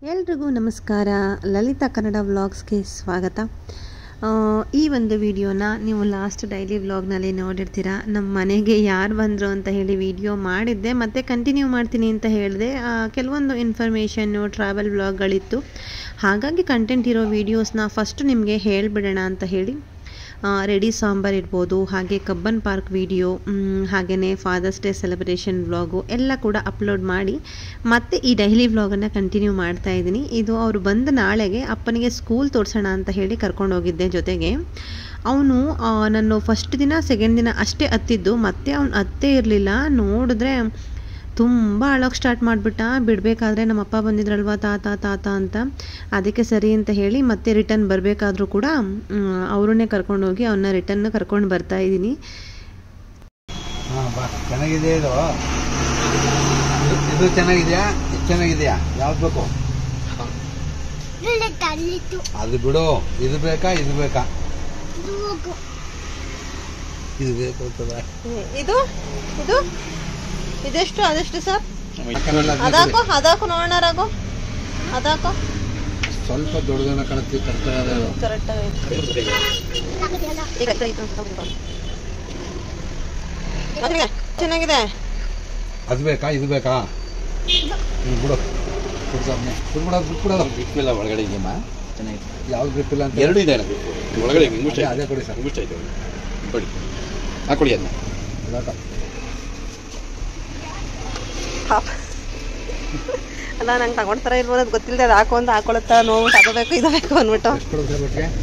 ಎಲ್ರಿಗೂ ನಮಸ್ಕಾರ ಲಲಿತಾ ಕನ್ನಡ ವ್ಲಾಗ್ಸ್ಗೆ ಸ್ವಾಗತ ಆ, ಈ ಒಂದು ವಿಡಿಯೋನ ನೀವು ಲಾಸ್ಟ್ ಡೈಲಿ ವ್ಲಾಗ್ನಲ್ಲಿ ನೋಡಿರ್ತೀರ ನಮ್ಮ ಮನೆಗೆ ಯಾರು ಬಂದರು ಅಂತ ಹೇಳಿ ವಿಡಿಯೋ ಮಾಡಿದ್ದೆ ಮತ್ತು ಕಂಟಿನ್ಯೂ ಮಾಡ್ತೀನಿ ಅಂತ ಹೇಳಿದೆ ಕೆಲವೊಂದು ಇನ್ಫಾರ್ಮೇಷನ್ನು ಟ್ರಾವೆಲ್ ವ್ಲಾಗ್ಗಳಿತ್ತು ಹಾಗಾಗಿ ಕಂಟೆಂಟ್ ಇರೋ ವೀಡಿಯೋಸ್ನ ಫಸ್ಟ್ ನಿಮಗೆ ಹೇಳಿಬಿಡೋಣ ಅಂತ ಹೇಳಿ ರೆಡಿ ಸಾಂಬಾರ್ ಇರ್ಬೋದು ಹಾಗೆ ಕಬ್ಬನ್ ಪಾರ್ಕ್ ವಿಡಿಯೋ ಹಾಗೆಯೇ ಫಾದರ್ಸ್ ಡೇ ಸೆಲೆಬ್ರೇಷನ್ ವ್ಲಾಗು ಎಲ್ಲ ಕೂಡ ಅಪ್ಲೋಡ್ ಮಾಡಿ ಮತ್ತೆ ಈ ಡೈಲಿ ವ್ಲಾಗನ್ನು ಕಂಟಿನ್ಯೂ ಮಾಡ್ತಾ ಇದ್ದೀನಿ ಇದು ಅವರು ಬಂದ ನಾಳೆಗೆ ಅಪ್ಪನಿಗೆ ಸ್ಕೂಲ್ ತೋರಿಸೋಣ ಅಂತ ಹೇಳಿ ಕರ್ಕೊಂಡು ಹೋಗಿದ್ದೆ ಜೊತೆಗೆ ಅವನು ನಾನು ಫಸ್ಟ್ ದಿನ ಸೆಕೆಂಡ್ ದಿನ ಅಷ್ಟೇ ಹತ್ತಿದ್ದು ಮತ್ತೆ ಅವ್ನು ಹತ್ತೇ ಇರಲಿಲ್ಲ ನೋಡಿದ್ರೆ ತುಂಬ ಅಳೋಕೆ ಸ್ಟಾರ್ಟ್ ಮಾಡಿಬಿಟ್ಟ ಬಿಡಬೇಕಾದ್ರೆ ನಮ್ಮ ಅಪ್ಪ ಬಂದಿದ್ರಲ್ವ ತಾತ ತಾತ ಅಂತ ಅದಕ್ಕೆ ಸರಿ ಅಂತ ಹೇಳಿ ಮತ್ತೆ ರಿಟರ್ನ್ ಬರಬೇಕಾದ್ರೂ ಕೂಡ ಅವರನ್ನೇ ಕರ್ಕೊಂಡೋಗಿ ಅವನ್ನ ರಿಟರ್ನ್ ಕರ್ಕೊಂಡು ಬರ್ತಾ ಇದ್ದೀನಿ ಹಾಂ ಬಾ ಚೆನ್ನಾಗಿದೆ ಇದು ಇದು- ಇದು ಚೆನ್ನಾಗಿದೆಯಾ ಇದು ಚೆನ್ನಾಗಿದೆಯಾ ಯಾವ್ದು ಬೇಕು ಅದು ಬಿಡು ಇದು ಬೇಕಾ ಇದು ಬೇಕಾ ಇದು ಬೇಕು ಅಂತದ ಇದು ಇದು ಇದೆಷ್ಟು ಅದೆಷ್ಟು ಸರ್ ಅಕ್ಕನೆಲ್ಲ ಅದ್ನೇ ಅದಾಕೋ ಅದಾಕೋ ನೋಡೋಣ ರಾಗೋ ಅದಾಕೋ ಕೊಡಿ. ಸ್ವಲ್ಪ ದೊಡ್ಡದನ್ನ ಕಾಣುತ್ತೆ ಕರೆಕ್ಟ್ ಕರೆಕ್ಟ್ ಚೆನ್ನಾಗಿದೆ ಅದು ಬೇಕಾ ಇದು ಬೇಕಾ ಹ್ಞೂ ಬಿಡು ಬಿಡ್ಸಮ್ನೆ ಬಿಡ್ಬಿಡೋದು ಬಿಟ್ಬಿಡೋದು ಗ್ರಿಪ್ ಎಲ್ಲ ಒಳಗಡೆ ಇದೆಯಮ್ಮ ಚೆನ್ನಾಗಿದೆ ಯಾವ್ದು ಗ್ರಿಪ್ ಇಲ್ಲ ಅಂತ ಎರಡು ಇದೆ ನನಗೆ ಒಳಗಡೆ ಇಂಗ್ಲಿಷ್ ಅದೇ- ಅದೇ ಕೊಡಿ ಸರ್. ಇಂಗ್ಲಿಷ್ ಆಯ್ತು ಕೊಡಿ ಹಾಂ ಕೊಡಿ ಅದನ್ನ ಇದಾಕ. ಪಾಪ ಅಲ್ಲ ನಂಗೆ ತಗೊಂಡ್ತಾರ ಇರ್ಬೋದು ಅದು ಗೊತ್ತಿಲ್ಲದೆ ಅದು ಹಾಕು ಅಂತ ಹಾಕೊಳತ್ತ ನೋವು ತಗೋಬೇಕು ಇದು ಬೇಕು ಅಂದ್ಬಿಟ್ಟು ಎಷ್ಟು ಕೊಡೋದು ಸರ್ ಒಟ್ಟಿಗೆ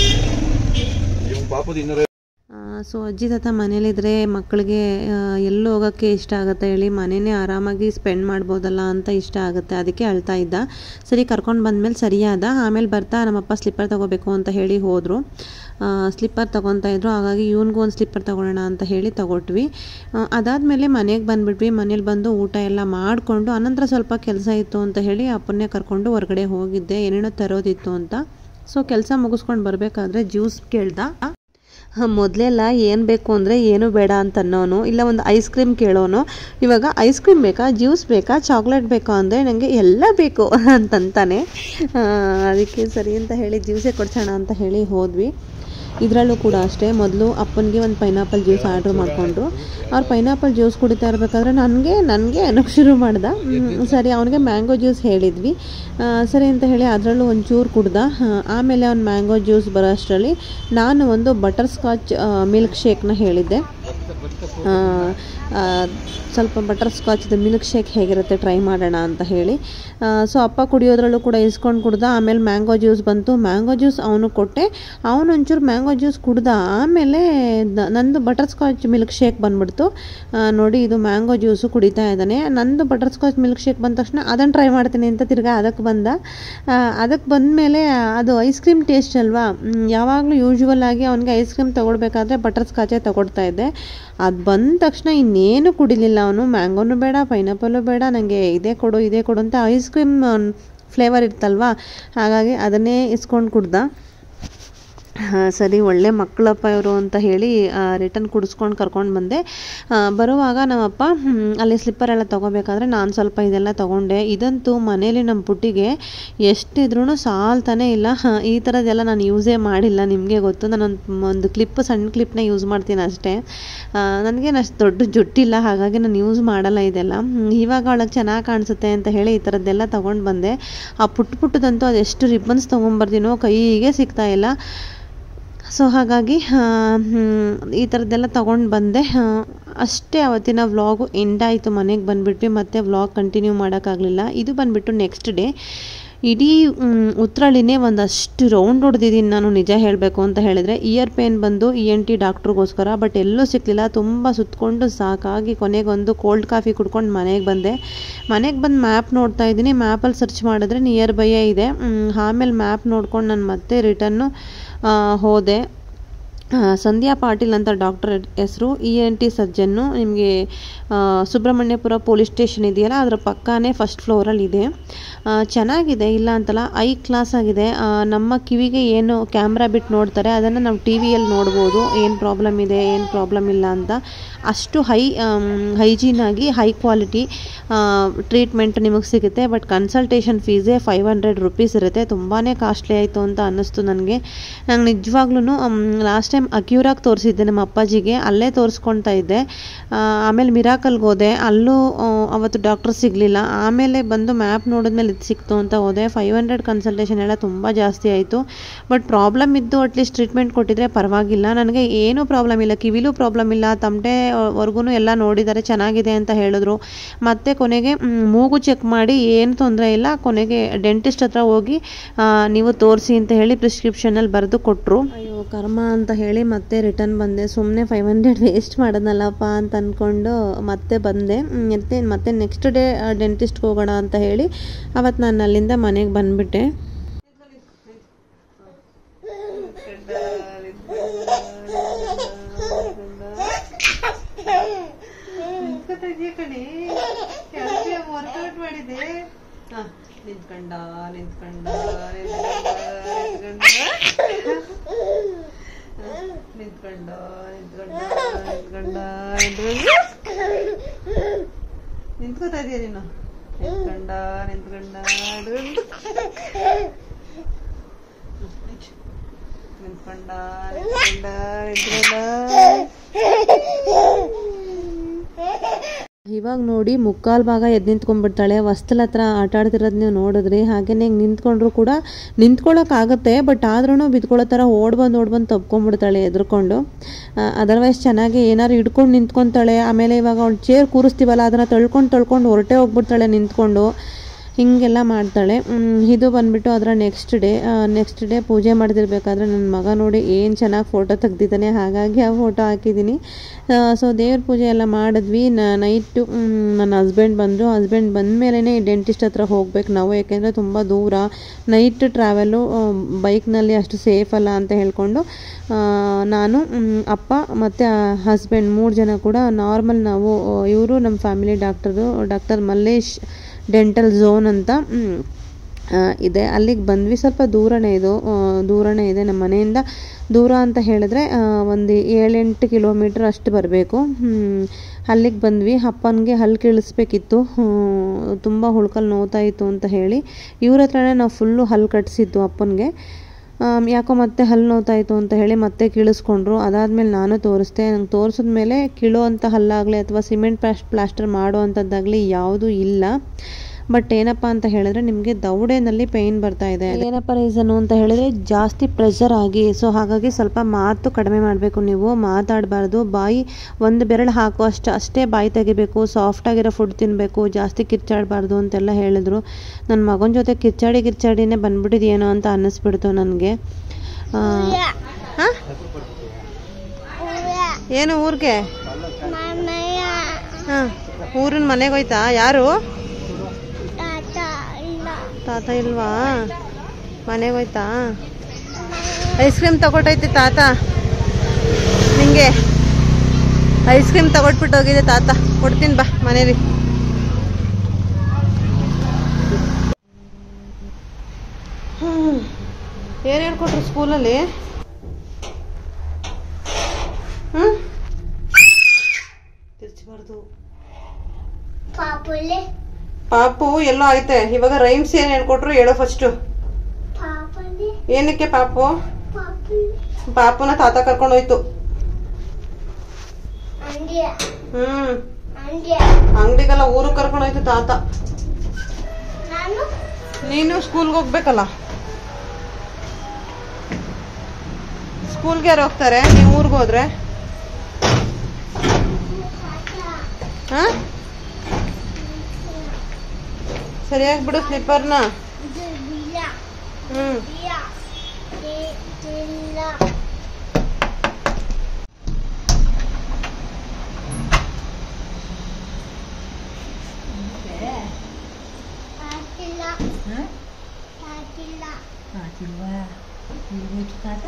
ಇವ್ನು ಪಾಪದ ಇನ್ನೂರು ಸೊ ಅಜ್ಜಿ ತಾತ ಮನೇಲಿದ್ರೆ ಮಕ್ಕಳಿಗೆ ಎಲ್ಲೂ ಹೋಗೋಕ್ಕೆ ಇಷ್ಟ ಆಗುತ್ತೆ ಹೇಳಿ ಮನೇನೇ ಆರಾಮಾಗಿ ಸ್ಪೆಂಡ್ ಮಾಡ್ಬೋದಲ್ಲ ಅಂತ ಇಷ್ಟ ಆಗುತ್ತೆ ಅದಕ್ಕೆ ಅಳ್ತಾ ಇದ್ದ ಸರಿ ಕರ್ಕೊಂಡು ಬಂದಮೇಲೆ ಸರಿಯಾದ ಆಮೇಲೆ ಬರ್ತಾ ನಮ್ಮಪ್ಪ ಸ್ಲಿಪ್ಪರ್ ತೊಗೋಬೇಕು ಅಂತ ಹೇಳಿ ಹೋದರು ಸ್ಲಿಪ್ಪರ್ ತೊಗೊತಾ ಇದ್ರು ಹಾಗಾಗಿ ಇವನಿಗೂ ಒಂದು ಸ್ಲಿಪ್ಪರ್ ತೊಗೊಳ್ಳೋಣ ಅಂತ ಹೇಳಿ ತಗೊಟ್ವಿ ಅದಾದಮೇಲೆ ಮನೆಗೆ ಬಂದುಬಿಟ್ವಿ ಮನೇಲಿ ಬಂದು ಊಟ ಎಲ್ಲ ಮಾಡಿಕೊಂಡು ಅನಂತರ ಸ್ವಲ್ಪ ಕೆಲಸ ಇತ್ತು ಅಂತ ಹೇಳಿ ಅಪ್ಪನ್ನೇ ಕರ್ಕೊಂಡು ಹೊರಗಡೆ ಹೋಗಿದ್ದೆ ಏನೇನೋ ತರೋದಿತ್ತು ಅಂತ ಸೊ ಕೆಲಸ ಮುಗಿಸ್ಕೊಂಡು ಬರಬೇಕಾದ್ರೆ ಜ್ಯೂಸ್ ಕೇಳ್ದ ಮೊದಲೆಲ್ಲ ಏನು ಬೇಕು ಅಂದರೆ ಏನು ಬೇಡ ಅಂತ ಅನ್ನೋನು ಇಲ್ಲ ಒಂದು ಐಸ್ ಕ್ರೀಮ್ ಕೇಳೋನು ಇವಾಗ ಐಸ್ ಕ್ರೀಮ್ ಬೇಕಾ ಜ್ಯೂಸ್ ಬೇಕಾ ಚಾಕ್ಲೇಟ್ ಬೇಕಾ ಅಂದರೆ ನನಗೆ ಎಲ್ಲ ಬೇಕು ಅಂತಂತಾನೆ ಆ, ಅದಕ್ಕೆ ಸರಿ ಅಂತ ಹೇಳಿ ಜ್ಯೂಸೇ ಕೊಡ್ಸೋಣ ಅಂತ ಹೇಳಿ ಹೋದ್ವಿ ಇದರಲ್ಲೂ ಕೂಡ ಅಷ್ಟೇ ಮೊದಲು ಅಪ್ಪನಿಗೆ ಒಂದು ಪೈನಾಪಲ್ ಜ್ಯೂಸ್ ಆರ್ಡ್ರ್ ಮಾಡಿಕೊಂಡ್ರು ಅವ್ರು ಪೈನಾಪಲ್ ಜ್ಯೂಸ್ ಕುಡಿತಾ ಇರಬೇಕಾದ್ರೆ ನನಗೆ ನನಗೆ ಅನ್ನೋಕ್ಕೆ ಶುರು ಮಾಡ್ದ ಹ್ಮ್, ಸರಿ ಅವನಿಗೆ ಮ್ಯಾಂಗೋ ಜ್ಯೂಸ್ ಹೇಳಿದ್ವಿ ಆ, ಸರಿ ಅಂತ ಹೇಳಿ ಅದರಲ್ಲೂ ಒಂಚೂರು ಕುಡ್ದ ಆ, ಆಮೇಲೆ ಅವ್ನು ಮ್ಯಾಂಗೋ ಜ್ಯೂಸ್ ಬರೋ ಅಷ್ಟರಲ್ಲಿ ನಾನು ಒಂದು ಬಟರ್ ಸ್ಕಾಚ್ ಮಿಲ್ಕ್ ಶೇಕ್ನ ಹೇಳಿದ್ದೆ ಆ, ಆ, ಸ್ವಲ್ಪ ಬಟರ್ ಸ್ಕಾಚ್ದು ಮಿಲ್ಕ್ ಶೇಕ್ ಹೇಗಿರುತ್ತೆ ಟ್ರೈ ಮಾಡೋಣ ಅಂತ ಹೇಳಿ ಸೊ ಅಪ್ಪ ಕುಡಿಯೋದ್ರಲ್ಲೂ ಕೂಡ ಇಸ್ಕೊಂಡು ಕುಡ್ದ ಆಮೇಲೆ ಮ್ಯಾಂಗೋ ಜ್ಯೂಸ್ ಬಂತು ಮ್ಯಾಂಗೋ ಜ್ಯೂಸ್ ಅವನು ಕೊಟ್ಟೆ ಅವನು ಒಂಚೂರು ಮ್ಯಾಂಗೋ ಜ್ಯೂಸ್ ಕುಡ್ದ ಆಮೇಲೆ ನ- ನಂದು ಬಟರ್ ಸ್ಕಾಚ್ ಮಿಲ್ಕ್ ಶೇಕ್ ಬಂದ್ಬಿಡ್ತು ಆ, ನೋಡಿ ಇದು ಮ್ಯಾಂಗೋ ಜ್ಯೂಸು ಕುಡಿತಾ ಇದ್ದಾನೆ ನಂದು ಬಟರ್ ಸ್ಕಾಚ್ ಮಿಲ್ಕ್ ಶೇಕ್ ಬಂದ ತಕ್ಷಣ ಅದನ್ನು ಟ್ರೈ ಮಾಡ್ತೀನಿ ಅಂತ ತಿರ್ಗಾ ಅದಕ್ಕೆ ಬಂದ ಆ, ಅದಕ್ಕೆ ಬಂದಮೇಲೆ ಅದು ಐಸ್ ಕ್ರೀಮ್ ಟೇಸ್ಟ್ ಅಲ್ವಾ ಯಾವಾಗಲೂ ಯೂಶ್ವಲ್ ಆಗಿ ಅವನಿಗೆ ಐಸ್ ಕ್ರೀಮ್ ತೊಗೊಳ್ಬೇಕಾದ್ರೆ ಬಟರ್ ಸ್ಕಾಚೇ ತೊಗೊಳ್ತಾ ಇದ್ದೆ ಅದು ಬಂದ ತಕ್ಷಣ ಇನ್ನೇನು ಕುಡಿಲಿಲ್ಲ ಅವನು ಮ್ಯಾಂಗೋನು ಬೇಡ ಪೈನಾಪಲ್ಲು ಬೇಡ ನನಗೆ ಇದೇ ಕೊಡು ಇದೇ ಕೊಡು ಅಂತ ಐಸ್ ಕ್ರೀಮ್ ಫ್ಲೇವರ್ ಇರ್ತಲ್ವಾ ಹಾಗಾಗಿ ಅದನ್ನೇ ಇಸ್ಕೊಂಡು ಕುಡ್ದ ಆ, ಸರಿ ಒಳ್ಳೆ ಮಕ್ಕಳಪ್ಪ ಇವರು ಅಂತ ಹೇಳಿ ರಿಟರ್ನ್ ಕುಡಿಸ್ಕೊಂಡು ಕರ್ಕೊಂಡು ಬಂದೆ ಆ, ಬರುವಾಗ ನಮ್ಮಪ್ಪ ಹ್ಮ್, ಅಲ್ಲಿ ಸ್ಲಿಪ್ಪರ್ ಎಲ್ಲ ತೊಗೋಬೇಕಾದ್ರೆ ನಾನು ಸ್ವಲ್ಪ ಇದೆಲ್ಲ ತೊಗೊಂಡೆ ಇದಂತೂ ಮನೇಲಿ ನಮ್ಮ ಪುಟ್ಟಿಗೆ ಎಷ್ಟಿದ್ರೂ ಸಾಲ್ತಾನೆ ಇಲ್ಲ ಹ, ಈ ಥರದ್ದೆಲ್ಲ ನಾನು ಯೂಸೇ ಮಾಡಿಲ್ಲ ನಿಮಗೆ ಗೊತ್ತು ನಾನೊಂದು ಒಂದು ಕ್ಲಿಪ್ ಸಣ್ಣ ಕ್ಲಿಪ್ನ ಯೂಸ್ ಮಾಡ್ತೀನಿ ಅಷ್ಟೇ ನನಗೇನು ಅಷ್ಟು ದೊಡ್ಡ ಜುಟ್ಟಿಲ್ಲ ಹಾಗಾಗಿ ನಾನು ಯೂಸ್ ಮಾಡಲ್ಲ ಇದೆಲ್ಲ ಹ್ಮ್, ಇವಾಗ ಅವಳಿಗೆ ಚೆನ್ನಾಗಿ ಕಾಣಿಸುತ್ತೆ ಅಂತ ಹೇಳಿ ಈ ಥರದ್ದೆಲ್ಲ ತೊಗೊಂಡು ಬಂದೆ ಆ ಪುಟ್ಟ ಪುಟ್ಟದಂತೂ ಅದೆಷ್ಟು ರಿಬ್ಬನ್ಸ್ ತೊಗೊಂಬರ್ತೀನೋ ಕೈಗೆ ಸಿಗ್ತಾ ಇಲ್ಲ ಸೊ ಹಾಗಾಗಿ ಆ, ಹ್ಮ್, ಈ ಥರದ್ದೆಲ್ಲ ತೊಗೊಂಡು ಬಂದೆ ಆ, ಅಷ್ಟೇ ಅವತ್ತಿನ ವ್ಲಾಗು ಎಂಡ್ ಆಯಿತು ಮನೆಗೆ ಬಂದುಬಿಟ್ವಿ ಮತ್ತೆ ವ್ಲಾಗ್ ಕಂಟಿನ್ಯೂ ಮಾಡೋಕ್ಕಾಗಲಿಲ್ಲ ಇದು ಬಂದುಬಿಟ್ಟು ನೆಕ್ಸ್ಟ್ ಡೇ ಇಡೀ ಮ್, ಉತ್ರಳಿನೇ ಒಂದಷ್ಟು ರೌಂಡ್ ಹೊಡೆದಿದ್ದೀನಿ ನಾನು ನಿಜ ಹೇಳಬೇಕು ಅಂತ ಹೇಳಿದರೆ ಇಯರ್ ಪೇನ್ ಬಂದು ಇ ಎನ್ ಟಿ ಡಾಕ್ಟ್ರಿಗೋಸ್ಕರ ಬಟ್ ಎಲ್ಲೂ ಸಿಕ್ಕಲಿಲ್ಲ ತುಂಬ ಸುತ್ತಕೊಂಡು ಸಾಕಾಗಿ ಕೊನೆಗೊಂದು ಕೋಲ್ಡ್ ಕಾಫಿ ಕುಡ್ಕೊಂಡು ಮನೆಗೆ ಬಂದೆ ಮನೆಗೆ ಬಂದು ಮ್ಯಾಪ್ ನೋಡ್ತಾ ಇದ್ದೀನಿ ಮ್ಯಾಪಲ್ಲಿ ಸರ್ಚ್ ಮಾಡಿದ್ರೆ ನಿಯರ್ ಬೈಯೇ ಇದೆ ಮ್, ಆಮೇಲೆ ಮ್ಯಾಪ್ ನೋಡ್ಕೊಂಡು ನಾನು ಮತ್ತೆ ರಿಟರ್ನು ಹೋದೆ ಆ, ಸಂಧ್ಯಾ ಪಾಟೀಲ್ ಅಂತ ಡಾಕ್ಟರ್ ಹೆಸರು ಇ ಎನ್ ಟಿ ಸರ್ಜನ್ನು ನಿಮಗೆ ಸುಬ್ರಹ್ಮಣ್ಯಪುರ ಪೊಲೀಸ್ ಸ್ಟೇಷನ್ ಇದೆಯಲ್ಲ ಅದರ ಪಕ್ಕನೇ ಫಸ್ಟ್ ಫ್ಲೋರಲ್ಲಿ ಇದೆ ಆ, ಚೆನ್ನಾಗಿದೆ ಇಲ್ಲ ಅಂತಲ್ಲ ಐ ಕ್ಲಾಸ್ ಆಗಿದೆ ಆ, ನಮ್ಮ ಕಿವಿಗೆ ಏನು ಕ್ಯಾಮ್ರಾ ಬಿಟ್ಟು ನೋಡ್ತಾರೆ ಅದನ್ನು ನಾವು ಟಿ ವಿಯಲ್ಲಿ ನೋಡ್ಬೋದು ಏನು ಪ್ರಾಬ್ಲಮ್ ಇದೆ ಏನು ಪ್ರಾಬ್ಲಮ್ ಇಲ್ಲ ಅಂತ ಅಷ್ಟು ಹೈ ಹೈಜೀನ್ ಆಗಿ ಹೈ ಕ್ವಾಲಿಟಿ ಟ್ರೀಟ್ಮೆಂಟ್ ನಿಮಗೆ ಸಿಗುತ್ತೆ ಬಟ್ ಕನ್ಸಲ್ಟೇಷನ್ ಫೀಸೇ ಫೈವ್ ಹಂಡ್ರೆಡ್ ರುಪೀಸ್ ಇರುತ್ತೆ ತುಂಬಾ ಕಾಸ್ಟ್ಲಿ ಆಯಿತು ಅಂತ ಅನ್ನಿಸ್ತು ನನಗೆ ನಂಗೆ ನಿಜವಾಗ್ಲೂ ಲಾಸ್ಟ್ ಟೈಮ್ ಅಕ್ಯೂರಾಗಿ ತೋರಿಸಿದ್ದೆ ನಮ್ಮ ಅಪ್ಪಾಜಿಗೆ ಅಲ್ಲೇ ತೋರಿಸ್ಕೊಳ್ತಾ ಇದ್ದೆ ಆ, ಆಮೇಲೆ ಮಿರಾಕಲ್ಗೆ ಹೋದೆ ಅಲ್ಲೂ ಆ, ಅವತ್ತು ಡಾಕ್ಟರ್ ಸಿಗಲಿಲ್ಲ ಆಮೇಲೆ ಬಂದು ಮ್ಯಾಪ್ ನೋಡಿದ್ಮೇಲೆ ಇದು ಸಿಕ್ತು ಅಂತ ಹೋದೆ ಫೈವ್ ಹಂಡ್ರೆಡ್ ಕನ್ಸಲ್ಟೇಷನ್ ಎಲ್ಲ ತುಂಬ ಜಾಸ್ತಿ ಆಯಿತು ಬಟ್ ಪ್ರಾಬ್ಲಮ್ ಇದ್ದು ಅಟ್ಲೀಸ್ಟ್ ಟ್ರೀಟ್ಮೆಂಟ್ ಕೊಟ್ಟಿದ್ರೆ ಪರವಾಗಿಲ್ಲ ನನಗೆ ಏನೂ ಪ್ರಾಬ್ಲಮ್ ಇಲ್ಲ ಕಿವಿಲೂ ಪ್ರಾಬ್ಲಮ್ ಇಲ್ಲ ತಮಟೆವರೆಗೂ ಎಲ್ಲ ನೋಡಿದ್ದಾರೆ ಚೆನ್ನಾಗಿದೆ ಅಂತ ಹೇಳಿದ್ರು ಮತ್ತೆ ಕೊನೆಗೆ ಮ್, ಮೂಗು ಚೆಕ್ ಮಾಡಿ ಏನು ತೊಂದರೆ ಇಲ್ಲ ಕೊನೆಗೆ ಡೆಂಟಿಸ್ಟ್ ಹತ್ರ ಹೋಗಿ ಆ, ನೀವು ತೋರಿಸಿ ಅಂತ ಹೇಳಿ ಪ್ರಿಸ್ಕ್ರಿಪ್ಷನಲ್ಲಿ ಬರೆದು ಕೊಟ್ಟರು ಅಯ್ಯೋ ಕರ್ಮ ಅಂತ ಹೇಳಿ ಮತ್ತೆ ರಿಟರ್ನ್ ಬಂದೆ ಸುಮ್ಮನೆ ಫೈವ್ ಹಂಡ್ರೆಡ್ ವೇಸ್ಟ್ ಮಾಡೋದಲ್ಲಪ್ಪ ಅಂತ ಅಂದ್ಕೊಂಡು ಮತ್ತೆ ಬಂದೆ ಮ್, ಮತ್ತೆ ಮತ್ತೆ ನೆಕ್ಸ್ಟ್ ಡೇ ಡೆಂಟಿಸ್ಟ್ಗೆ ಹೋಗೋಣ ಅಂತ ಹೇಳಿ ಅವತ್ತು ನಾನು ಅಲ್ಲಿಂದ ಮನೆಗೆ ಬಂದುಬಿಟ್ಟೆ ವರ್ಕೌಟ್ ಮಾಡಿದೆ ನಿಂತ್ಕೊಂಡ ನಿಂತ್ಕೊಂಡ ನಿಂತ್ಕೊಂಡ ನಿಂತ್ಕೊಂಡ ನಿಂತ್ಕೊಂಡ ನಿಂತ್ಕೋತಾ ಇದೀಯ ನೀನು ನಿಂತ್ಕೊಂಡ ನಿಂತ್ಕೊಂಡ ನಿಂತ್ಕೊಂಡ ನಿಂತ್ಕೊಂಡ ನಿಂತ್ಕೊಂಡ ಇವಾಗ ನೋಡಿ ಮುಕ್ಕಾಲು ಭಾಗ ಎದ್ದು ನಿಂತ್ಕೊಂಡ್ಬಿಡ್ತಾಳೆ ವಸ್ತಲ್ ಹತ್ರ ಆಟ ಆಡ್ತಿರೋದು ನೀವು ನೋಡಿದ್ರಿ ಹಾಗೇನೆ ಹಿಂಗೆ ನಿಂತ್ಕೊಂಡ್ರು ಕೂಡ ನಿಂತ್ಕೊಳ್ಳೋಕ್ಕಾಗತ್ತೆ ಬಟ್ ಆದ್ರೂ ಬಿದ್ಕೊಳ್ಳೋ ಥರ ಓಡ್ ಬಂದು ಓಡ್ ಬಂದು ತಪ್ಕೊಂಡ್ಬಿಡ್ತಾಳೆ ಎದ್ರುಕೊಂಡು ಅದರ್ವೈಸ್ ಚೆನ್ನಾಗಿ ಏನಾದ್ರು ಹಿಡ್ಕೊಂಡು ನಿಂತ್ಕೊತಾಳೆ ಆಮೇಲೆ ಇವಾಗ ಅವ್ಳು ಚೇರ್ ಕೂರಿಸ್ತೀವಲ್ಲ ಅದನ್ನು ತಳ್ಕೊಂಡು ತಳ್ಕೊಂಡು ಹೊರಟೆ ಹೋಗ್ಬಿಡ್ತಾಳೆ ನಿಂತ್ಕೊಂಡು ಹೀಗೆಲ್ಲ ಮಾಡ್ತಾಳೆ ಮ್, ಇದು ಬಂದ್ಬಿಟ್ಟು ಅದರ ನೆಕ್ಸ್ಟ್ ಡೇ ನೆಕ್ಸ್ಟ್ ಡೇ ಪೂಜೆ ಮಾಡ್ತಿರ್ಬೇಕಾದ್ರೆ ನನ್ನ ಮಗ ನೋಡಿ ಏನು ಚೆನ್ನಾಗಿ ಫೋಟೋ ತೆಗ್ದಿದ್ದಾನೆ ಹಾಗಾಗಿ ಆ ಫೋಟೋ ಹಾಕಿದ್ದೀನಿ ಸೊ ದೇವ್ರ ಪೂಜೆ ಎಲ್ಲ ಮಾಡಿದ್ವಿ ನೈಟು ನನ್ನ ಹಸ್ಬೆಂಡ್ ಬಂದರು ಹಸ್ಬೆಂಡ್ ಬಂದ ಮೇಲೇ ಡೆಂಟಿಸ್ಟ್ ಹತ್ರ ಹೋಗ್ಬೇಕು ನಾವು ಯಾಕೆಂದರೆ ತುಂಬ ದೂರ ನೈಟ್ ಟ್ರಾವೆಲು ಬೈಕ್ನಲ್ಲಿ ಅಷ್ಟು ಸೇಫ್ ಅಲ್ಲ ಅಂತ ಹೇಳ್ಕೊಂಡು ಆ, ನಾನು ಮ್, ಅಪ್ಪ ಮತ್ತು ಹಸ್ಬೆಂಡ್ ಮೂರು ಜನ ಕೂಡ ನಾರ್ಮಲ್ ನಾವು ಇವರು ನಮ್ಮ family doctor doctor Mallesh dental zone ಅಂತ ಮ್, ಆ, ಇದೆ ಅಲ್ಲಿಗೆ ಬಂದ್ವಿ ಸ್ವಲ್ಪ ದೂರನೇ ಇದು ಆ, ದೂರನೇ ಇದೆ ನಮ್ಮ ಮನೆಯಿಂದ ದೂರ ಅಂತ ಹೇಳಿದ್ರೆ ಆ, ಒಂದು ಏಳೆಂಟು ಕಿಲೋಮೀಟ್ರ್ ಅಷ್ಟು ಬರಬೇಕು ಅಲ್ಲಿಗೆ ಬಂದ್ವಿ ಅಪ್ಪನಿಗೆ ಹಲ್ಲು ಕೀಳಿಸ್ಬೇಕಿತ್ತು ತುಂಬ ಹುಳ್ಕಲ್ಲಿ ನೋವ್ತಾ ಇತ್ತು ಅಂತ ಹೇಳಿ ಇವ್ರ ಹತ್ರನೇ ನಾವು ಫುಲ್ಲು ಹಲ್ಲು ಕಟ್ಸಿದ್ದು ಅಪ್ಪನಿಗೆ ಆಮ್, ಯಾಕೋ ಮತ್ತೆ ಹಲ್ಲು ನೋವ್ತಾ ಇತ್ತು ಅಂತ ಹೇಳಿ ಮತ್ತೆ ಕೀಳಿಸ್ಕೊಂಡ್ರು ಅದಾದಮೇಲೆ ನಾನು ತೋರಿಸ್ದೆ ನಂಗೆ ತೋರಿಸಿದ್ಮೇಲೆ ಕೀಳೋ ಅಂಥ ಹಲ್ಲಾಗಲಿ ಅಥವಾ ಸಿಮೆಂಟ್ ಪ್ಲಾಸ್ ಪ್ಲಾಸ್ಟರ್ ಮಾಡೋ ಅಂಥದ್ದಾಗಲಿ ಯಾವುದೂ ಇಲ್ಲ ಬಟ್ ಏನಪ್ಪ ಅಂತ ಹೇಳಿದ್ರೆ ನಿಮಗೆ ದೌಡೆನಲ್ಲಿ ಪೇಯ್ನ್ ಬರ್ತಾ ಇದೆ ಏನಪ್ಪ ರೀಸನು ಅಂತ ಹೇಳಿದ್ರೆ ಜಾಸ್ತಿ ಪ್ರೆಷರ್ ಆಗಿ ಸೊ ಹಾಗಾಗಿ ಸ್ವಲ್ಪ ಮಾತು ಕಡಿಮೆ ಮಾಡಬೇಕು ನೀವು ಮಾತಾಡಬಾರ್ದು ಬಾಯಿ ಒಂದು ಬೆರಳು ಹಾಕೋ ಅಷ್ಟು ಅಷ್ಟೇ ಬಾಯಿ ತೆಗಿಬೇಕು ಸಾಫ್ಟಾಗಿರೋ ಫುಡ್ ತಿನ್ನಬೇಕು ಜಾಸ್ತಿ ಕಿರ್ಚಾಡಬಾರ್ದು ಅಂತೆಲ್ಲ ಹೇಳಿದ್ರು ನನ್ನ ಮಗನ ಜೊತೆ ಕಿರ್ಚಾಡಿ ಕಿರ್ಚಾಡಿನೇ ಬಂದ್ಬಿಟ್ಟಿದೆಯೇನೋ ಅಂತ ಅನ್ನಿಸ್ಬಿಡ್ತು ನನಗೆ ಏನು ಊರಿಗೆ ಹಾಂ ಊರಿನ ಮನೆಗೆ ಹೋಯ್ತಾ ಯಾರು ತಾತ ಇಲ್ವಾ ಮನೆಗೆ ಹೋಯ್ತಾ ಐಸ್ ಕ್ರೀಮ್ ತಗೊಟ್ಟೈತಿ ತಾತ ನಿಂಗೆ ಐಸ್ ಕ್ರೀಮ್ ತಗೊಟ್ಬಿಟ್ಟು ಹೋಗಿದೆ ತಾತ ಕೊಡ್ತೀನಿ ಬಾ ಮನೇಲಿ ಏನು ಹೇಳ್ಕೊಟ್ರು ಸ್ಕೂಲಲ್ಲಿ ಹ್ಞೂ ತಿರ್ಚಬಾರ್ದು ಪಾಪುಲೆ ಪಾಪು ಎಲ್ಲೋ ಐತೆ ಇವಾಗ ರೈಮ್ಸ್ ಏನ್ ಹೇಳ್ಕೊಟ್ರು ಹೇಳೋ ಫಸ್ಟು ಪಾಪುಲೆ ಏನಕ್ಕೆ ಪಾಪು ಪಾಪುಲೆ ಪಾಪುನ ತಾತ ಕರ್ಕೊಂಡು ಹೋಯ್ತು ಅಂಡ್ಯ ಹ್ಮ್ ಅಂಡ್ಯ ಅಂಗಡಿಗೆಲ್ಲ ಊರಿಗೆ ಕರ್ಕೊಂಡು ಹೋಯ್ತು ತಾತ ನಾನು ನೀನು ಸ್ಕೂಲ್ಗೆ ಹೋಗ್ಬೇಕಲ್ಲ ಸ್ಕೂಲ್ಗೆ ಯಾರು ಹೋಗ್ತಾರೆ ನೀವು ಊರಿಗೆ ಹೋದ್ರೆ ಹಾ ಸರಿಯಾಗಿ ಬಿಡು ಸ್ಲಿಪ್ಪರ್ನ ಇದು ಬಿಲ್ಲ ಹ್ಮ್ ಬಿಲ್ಲ ತಿ- ತಿಲ್ಲ ತಾತಿಲ್ಲ ತಾತಿಲ್ಲ ತಾತ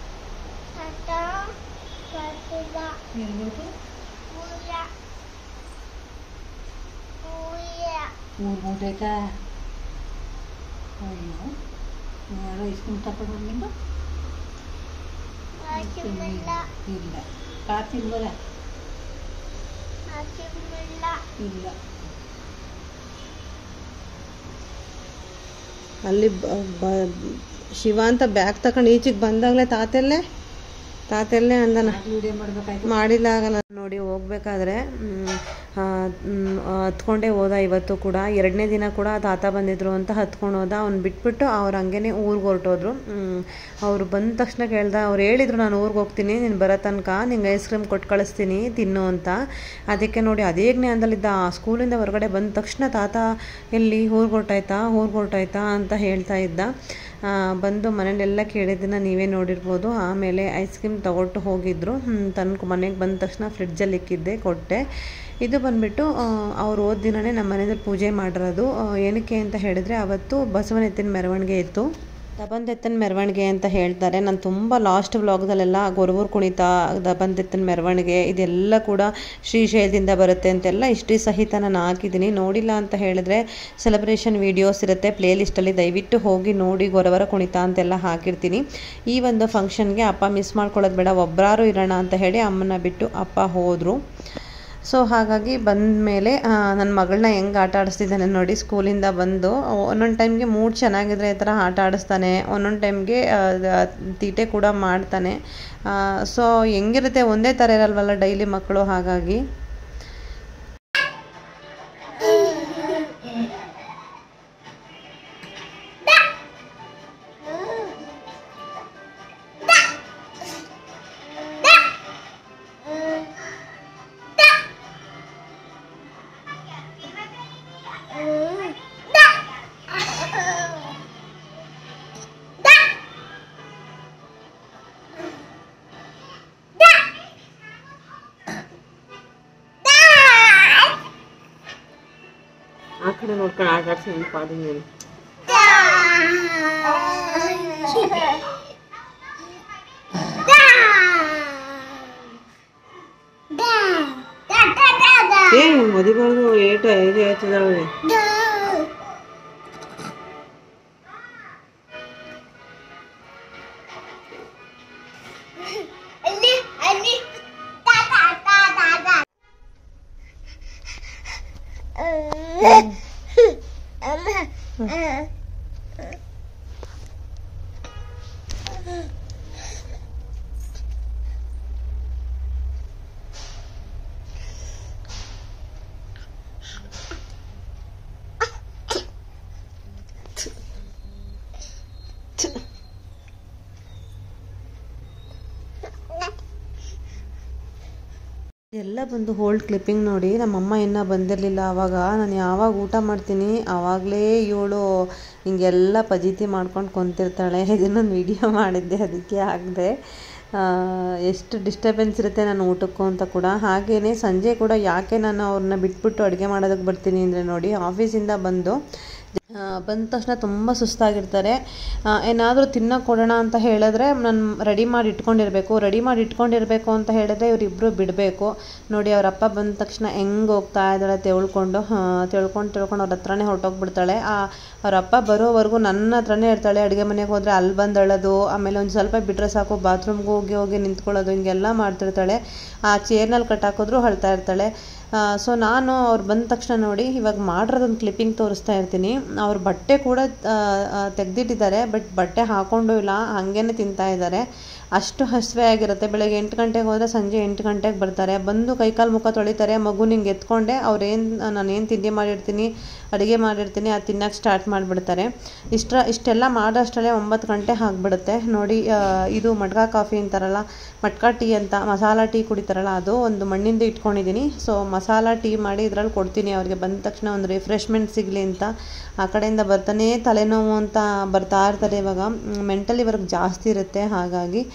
ತಾತಿಲ್ಲ ಊರ ಊರ ತಾತಿಲ್ಲ ಇಲ್ಲ ಕಾರ್ ತಿನ್ಬೋದ ಹಾಕಿಲ್ಲ ಇಲ್ಲ ಅಲ್ಲಿ ಬ- ಬ- ಶಿವ ಅಂತ ಬ್ಯಾಗ್ ತಗೊಂಡು ಈಚೆಗೆ ಬಂದಾಗಲೇ ತಾತೆಲ್ಲೇ ತಾತೆಲ್ಲೇ ಅಂದನ ಮಾಡಿಲ್ಲ ಆಗಲ್ಲ ನೋಡಿ ಹೋಗ್ಬೇಕಾದ್ರೆ ಮ್, ಆ, ಮ್, ಹತ್ಕೊಂಡೇ ಹೋದ ಇವತ್ತು ಕೂಡ ಎರಡನೇ ದಿನ ಕೂಡ ತಾತ ಬಂದಿದ್ರು ಅಂತ ಹತ್ಕೊಂಡು ಹೋದ ಅವ್ನು ಬಿಟ್ಬಿಟ್ಟು ಅವ್ರು ಹಂಗೇನೆ ಊರಿಗೆ ಹೊರಟೋದ್ರು ಅವ್ರು ಬಂದ ತಕ್ಷಣ ಕೇಳ್ದ ಅವ್ರು ಹೇಳಿದ್ರು ನಾನು ಊರಿಗೆ ಹೋಗ್ತೀನಿ ನೀನು ಬರೋ ತನಕ ನಿಂಗೆ ಐಸ್ ಕ್ರೀಮ್ ಕೊಟ್ಟು ಕಳಿಸ್ತೀನಿ ತಿನ್ನು ಅಂತ ಅದಕ್ಕೆ ನೋಡಿ ಅದೇ ಜ್ಞಾನದಲ್ಲಿದ್ದ ಆ ಸ್ಕೂಲಿಂದ ಹೊರಗಡೆ ಬಂದ ತಕ್ಷಣ ತಾತ ಎಲ್ಲಿ ಊರಿಗೆ ಹೊರ್ಟಾಯ್ತಾ ಊರಿಗೆ ಹೊರ್ಟಾಯ್ತಾ ಅಂತ ಹೇಳ್ತಾ ಇದ್ದ ಆ, ಬಂದು ಮನೇಲೆಲ್ಲ ಕೇಳಿದ್ದನ್ನ ನೀವೇ ನೋಡಿರ್ಬೋದು ಆಮೇಲೆ ಐಸ್ ಕ್ರೀಮ್ ತಗೊಟ್ಟು ಹೋಗಿದ್ರು ತನಕ ಮನೆಗೆ ಬಂದ ತಕ್ಷಣ ಫ್ರಿಡ್ಜಲ್ಲಿ ಇಕ್ಕಿದ್ದೆ ಕೊಟ್ಟೆ ಇದು ಬಂದ್ಬಿಟ್ಟು ಅವ್ರು ಹೋದ ದಿನವೇ ನಮ್ಮ ಮನೆಯಲ್ಲಿ ಪೂಜೆ ಮಾಡಿರೋದು ಆ, ಏನಕ್ಕೆ ಅಂತ ಹೇಳಿದ್ರೆ ಅವತ್ತು ಬಸವನ ಎತ್ತಿನ ಮೆರವಣಿಗೆ ಇತ್ತು ದಬಂದೆತ್ತನ ಮೆರವಣಿಗೆ ಅಂತ ಹೇಳ್ತಾರೆ ನಾನು ತುಂಬ ಲಾಸ್ಟ್ ವ್ಲಾಗ್ದಲ್ಲೆಲ್ಲ ಗೊರವೂರು ಕುಣಿತ ದಬಂದೆತ್ತನ ಮೆರವಣಿಗೆ ಇದೆಲ್ಲ ಕೂಡ ಶ್ರೀಶೈಲದಿಂದ ಬರುತ್ತೆ ಅಂತೆಲ್ಲ ಹಿಸ್ಟ್ರಿ ಸಹಿತ ನಾನು ಹಾಕಿದ್ದೀನಿ ನೋಡಿಲ್ಲ ಅಂತ ಹೇಳಿದ್ರೆ ಸೆಲೆಬ್ರೇಷನ್ ವೀಡಿಯೋಸ್ ಇರುತ್ತೆ ಪ್ಲೇ ಲಿಸ್ಟಲ್ಲಿ ದಯವಿಟ್ಟು ಹೋಗಿ ನೋಡಿ ಗೊರವರ ಕುಣಿತ ಅಂತೆಲ್ಲ ಹಾಕಿರ್ತೀನಿ ಈ ಒಂದು ಫಂಕ್ಷನ್ಗೆ ಅಪ್ಪ ಮಿಸ್ ಮಾಡ್ಕೊಳ್ಳೋದು ಬೇಡ ಒಬ್ಬರಾರು ಇರೋಣ ಅಂತ ಹೇಳಿ ಅಮ್ಮನ ಬಿಟ್ಟು ಅಪ್ಪ ಹೋದರು ಸೊ ಹಾಗಾಗಿ ಬಂದ ಮೇಲೆ ನನ್ನ ಮಗಳನ್ನ ಹೆಂಗೆ ಆಟ ಆಡಿಸ್ತಿದ್ದಾನೆ ನೋಡಿ ಸ್ಕೂಲಿಂದ ಬಂದು ಒಂದೊಂದು ಟೈಮ್ಗೆ ಮೂಡ್ ಚೆನ್ನಾಗಿದ್ರೆ ಈ ಥರ ಆಟ ಆಡಿಸ್ತಾನೆ ಒಂದೊಂದು ಟೈಮ್ಗೆ ತೀಟೆ ಕೂಡ ಮಾಡ್ತಾನೆ ಸೊ ಹೆಂಗಿರುತ್ತೆ ಒಂದೇ ಥರ ಇರಲ್ವಲ್ಲ ಡೈಲಿ ಮಕ್ಕಳು ಹಾಗಾಗಿ ಆ ಕಡೆ ನೋಡ್ಕೊಂಡು ಆಟ ಆಡ್ಸಿ ಪಾಡಿಗೆ ಏ ಮದಿಬಾರ್ದು ಏಟ ಹೇಗೆ ಹೇಳ್ತಿದ್ದಾಳೆ ಅಲ್ಲಿ ಅಲ್ಲಿ ಟಾಟಾ ಟಾಟಾ ಅಮ್ಮ ಎಲ್ಲ ಬಂದು ಹೋಲ್ಡ್ ಕ್ಲಿಪ್ಪಿಂಗ್ ನೋಡಿ ನಮ್ಮಮ್ಮ ಇನ್ನೂ ಬಂದಿರಲಿಲ್ಲ ಆವಾಗ ನಾನು ಯಾವಾಗ ಊಟ ಮಾಡ್ತೀನಿ ಆವಾಗಲೇ ಇವಳು ಹಿಂಗೆಲ್ಲ ಪಜೀತಿ ಮಾಡ್ಕೊಂಡು ಕುಂತಿರ್ತಾಳೆ ಇದನ್ನೊಂದು ವಿಡಿಯೋ ಮಾಡಿದ್ದೆ ಅದಕ್ಕೆ ಹಾಕಿದೆ ಎಷ್ಟು ಡಿಸ್ಟರ್ಬೆನ್ಸ್ ಇರುತ್ತೆ ನಾನು ಊಟಕ್ಕೂ ಅಂತ ಕೂಡ ಹಾಗೆಯೇ ಸಂಜೆ ಕೂಡ ಯಾಕೆ ನಾನು ಅವ್ರನ್ನ ಬಿಟ್ಬಿಟ್ಟು ಅಡುಗೆ ಮಾಡೋದಕ್ಕೆ ಬರ್ತೀನಿ ಅಂದರೆ ನೋಡಿ ಆಫೀಸಿಂದ ಬಂದು ಆ, ಬಂದ ತಕ್ಷಣ ತುಂಬ ಸುಸ್ತಾಗಿರ್ತಾರೆ ಏನಾದರೂ ತಿನ್ನೋಕೆ ಕೊಡೋಣ ಅಂತ ಹೇಳಿದ್ರೆ ನಾನು ರೆಡಿ ಮಾಡಿ ಇಟ್ಕೊಂಡಿರಬೇಕು ರೆಡಿ ಮಾಡಿ ಇಟ್ಕೊಂಡಿರಬೇಕು ಅಂತ ಹೇಳಿದ್ರೆ ಇವರಿಬ್ಬರು ಬಿಡಬೇಕು ನೋಡಿ ಅವ್ರ ಅಪ್ಪ ಬಂದ ತಕ್ಷಣ ಹೆಂಗೆ ಹೋಗ್ತಾ ಇದ್ದಾಳೆ ತೆಳ್ಕೊಂಡು ತಿಳ್ಕೊಂಡು ತಿಳ್ಕೊಂಡು ಅವ್ರ ಹತ್ರನೇ ಹೊರಟೋಗ್ಬಿಡ್ತಾಳೆ ಆ ಅವ್ರ ಅಪ್ಪ ಬರೋವರೆಗೂ ನನ್ನ ಹತ್ರನೇ ಇರ್ತಾಳೆ ಅಡುಗೆ ಮನೆಗೆ ಹೋದರೆ ಅಲ್ಲಿ ಬಂದು ಅಳೋದು ಆಮೇಲೆ ಒಂದು ಸ್ವಲ್ಪ ಬಿಟ್ಟರೆ ಸಾಕು ಬಾತ್ರೂಮ್ಗೆ ಹೋಗಿ ಹೋಗಿ ನಿಂತ್ಕೊಳ್ಳೋದು ಹಿಂಗೆಲ್ಲ ಮಾಡ್ತಿರ್ತಾಳೆ ಆ ಚೇರ್ನಲ್ಲಿ ಕಟ್ಟಾಕಿದ್ರು ಅಳ್ತಾ ಇರ್ತಾಳೆ ಸೊ ನಾನು ಅವ್ರು ಬಂದ ತಕ್ಷಣ ನೋಡಿ ಇವಾಗ ಮಾಡಿರೋದೊಂದು ಕ್ಲಿಪ್ಪಿಂಗ್ ತೋರಿಸ್ತಾ ಇರ್ತೀನಿ ಅವ್ರ ಬಟ್ಟೆ ಕೂಡ ತೆಗೆದಿಟ್ಟಿದ್ದಾರೆ ಬಟ್ ಬಟ್ಟೆ ಹಾಕೊಂಡು ಇಲ್ಲ ಹಾಗೇನೆ ತಿಂತಾ ಇದ್ದಾರೆ ಅಷ್ಟು ಹಸಿವೆ ಆಗಿರುತ್ತೆ ಬೆಳಗ್ಗೆ ಎಂಟು ಗಂಟೆಗೆ ಹೋದರೆ ಸಂಜೆ ಎಂಟು ಗಂಟೆಗೆ ಬರ್ತಾರೆ ಬಂದು ಕೈಕಾಲು ಮುಖ ತೊಳಿತಾರೆ ಮಗು ನಿಂಗೆ ಎತ್ಕೊಂಡೆ ಅವ್ರೇನು ನಾನು ಏನು ತಿಂಡಿ ಮಾಡಿರ್ತೀನಿ ಅಡುಗೆ ಮಾಡಿರ್ತೀನಿ ಅದು ತಿನ್ನೋಕೆ ಸ್ಟಾರ್ಟ್ ಮಾಡಿಬಿಡ್ತಾರೆ ಇಷ್ಟ ಇಷ್ಟೆಲ್ಲ ಮಾಡೋಷ್ಟರಲ್ಲೇ ಒಂಬತ್ತು ಗಂಟೆ ಆಗಿಬಿಡುತ್ತೆ ನೋಡಿ ಆ, ಇದು ಮಡ್ಗ ಕಾಫಿ ಅಂತಾರಲ್ಲ ಮಟ್ಕಾ ಟೀ ಅಂತ ಮಸಾಲ ಟೀ ಕುಡಿತಾರಲ್ಲ ಅದು ಒಂದು ಮಣ್ಣಿಂದ ಇಟ್ಕೊಂಡಿದ್ದೀನಿ ಸೊ ಮಸಾಲ ಟೀ ಮಾಡಿ ಇದ್ರಲ್ಲಿ ಕೊಡ್ತೀನಿ ಅವ್ರಿಗೆ ಬಂದ ತಕ್ಷಣ ಒಂದು ರಿಫ್ರೆಶ್ಮೆಂಟ್ ಸಿಗಲಿ ಅಂತ ಆ ಕಡೆಯಿಂದ ಬರ್ತಾನೆ ತಲೆನೋವು ಅಂತ ಬರ್ತಾ ಇರ್ತಾರೆ ಇವಾಗ ಮೆಂಟಲಿ ವರ್ಕ್ ಜಾಸ್ತಿ ಇರುತ್ತೆ ಹಾಗಾಗಿ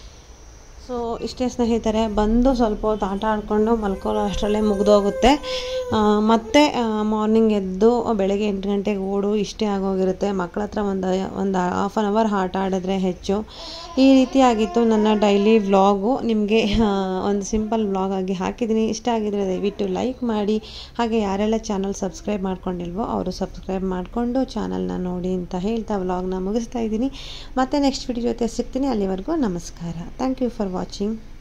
ಸೊ ಇಷ್ಟೇ ಸ್ನೇಹಿತರೆ ಬಂದು ಸ್ವಲ್ಪ ಹೊತ್ತು ಆಟ ಆಡಿಕೊಂಡು ಮಲ್ಕೊಳ್ಳೋ ಅಷ್ಟರಲ್ಲೇ ಮುಗಿದೋಗುತ್ತೆ ಮತ್ತು ಮಾರ್ನಿಂಗ್ ಎದ್ದು ಬೆಳಗ್ಗೆ ಎಂಟು ಗಂಟೆಗೆ ಓಡು ಇಷ್ಟೇ ಆಗೋಗಿರುತ್ತೆ ಮಕ್ಕಳ ಹತ್ರ ಒಂದು ಒಂದು ಹಾಫ್ ಆನ್ ಅವರ್ ಆಟ ಆಡಿದ್ರೆ ಹೆಚ್ಚು ಈ ರೀತಿ ಆಗಿತ್ತು ನನ್ನ ಡೈಲಿ ವ್ಲಾಗು ನಿಮಗೆ ಒಂದು ಸಿಂಪಲ್ ವ್ಲಾಗ್ ಆಗಿ ಹಾಕಿದ್ದೀನಿ ಇಷ್ಟ ಆಗಿದ್ರೆ ದಯವಿಟ್ಟು ಲೈಕ್ ಮಾಡಿ ಹಾಗೆ ಯಾರೆಲ್ಲ ಚಾನಲ್ ಸಬ್ಸ್ಕ್ರೈಬ್ ಮಾಡ್ಕೊಂಡಿಲ್ವೋ ಅವರು ಸಬ್ಸ್ಕ್ರೈಬ್ ಮಾಡಿಕೊಂಡು ಚಾನಲ್ನ ನೋಡಿ ಅಂತ ಹೇಳ್ತಾ ವ್ಲಾಗ್ನ ಮುಗಿಸ್ತಾ ಇದ್ದೀನಿ ಮತ್ತೆ ನೆಕ್ಸ್ಟ್ ವಿಡಿಯೋ ಜೊತೆ ಸಿಗ್ತೀನಿ ಅಲ್ಲಿವರೆಗೂ ನಮಸ್ಕಾರ ಥ್ಯಾಂಕ್ ಯು ಫಾರ್ ವಾಚಿಂಗ್